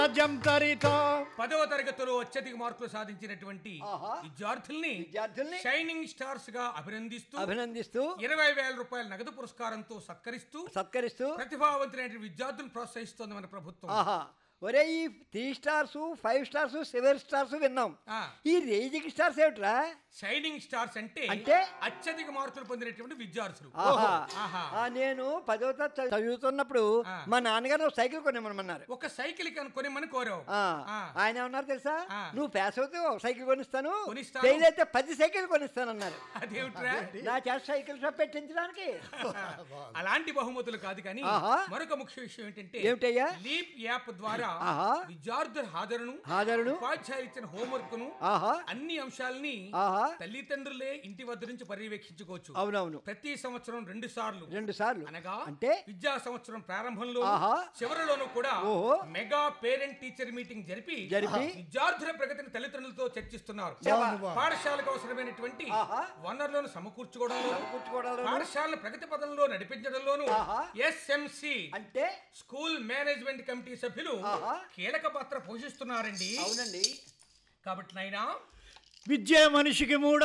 రాజ్యం తరితో పదవ తరగతిలో అత్యధిక మార్కులు సాధించినటువంటి ఆహా. విద్యార్థుల్ని విద్యార్థుల్ని షైనింగ్ స్టార్స్ గా అభినందిస్తూ అభినందిస్తూ ఇరవై వేల రూపాయల నగదు పురస్కారంతో సత్కరిస్తూ సత్కరిస్తూ ప్రతిభావంతులైన విద్యార్థులను ప్రోత్సహిస్తోంది మన ప్రభుత్వం ఆహా ఒరే ఈ three stars five stars seven stars విన్నాం ఆ. ఈ రేజింగ్ స్టార్స్ ఏమిట్రా షైనింగ్ స్టార్స్ అంటే అంటే? అత్యధిక మార్కులు పొందినటువంటి విద్యార్థులు ఆహా ఆహా. ఆ, నేను పదో తరగతి చదువుతున్నప్పుడు ఆ. మా నాన్నగారు ఒక సైకిల్ కొనిమ్మన్నారు ఒక సైకిల్ కొనుక్కొని కోరావు ఆ, ఆ. ఆయన ఏమన్నారు తెలుసా ఆ. నువ్వు పాస్ అవుతే ఒక సైకిల్ కొనిస్తాను కొనిస్తాను. ఫెయిల్ అయితే పది సైకిల్ కొనిస్తానన్నారు అదేమిట్రా నా చేత సైకిల్ షాప్ పెట్టించడానికి అలాంటి బహుమతులు కాదు కానీ ఆహా. మరొక ముఖ్య విషయం ఏంటంటే ఏమిటయ్యా? లీప్ యాప్ ద్వారా ఆహా. విద్యార్థుల హాజరును హాజరును ఉపాధ్యాయులు ఇచ్చిన హోంవర్క్ ను ఆహా అన్ని అంశాలని ఆహా తల్లిదండ్రులే ఇంటి వద్ద నుంచి పర్యవేక్షించుకోవచ్చు అవునవును ప్రతి సంవత్సరం రెండు సార్లు రెండు సార్లు అనగా అంటే విద్యా సంవత్సరం ప్రారంభంలో ఆహా. చివరిలోనూ కూడా ఓహో. మెగా పేరెంట్ టీచర్ మీటింగ్ జరిపి జరిపి విద్యార్థుల ప్రగతిని తల్లిదండ్రులతో చర్చిస్తున్నారు శభా. పాఠశాలకు అవసరమైనటువంటి ఆహా. వనరులను సమకూర్చుకోవడంలో కూర్చుకోవడాలు పాఠశాలను ప్రగతి పదంలో నడిపించడంలోనూ ఆహా. ఎస్ఎంసి అంటే స్కూల్ మేనేజ్మెంట్ కమిటీ సభ్యులు ఆహా. కీలక పాత్ర పోషిస్తున్నారండి అవునండి కాబట్టి నాయనా విద్య మనిషికి మూడు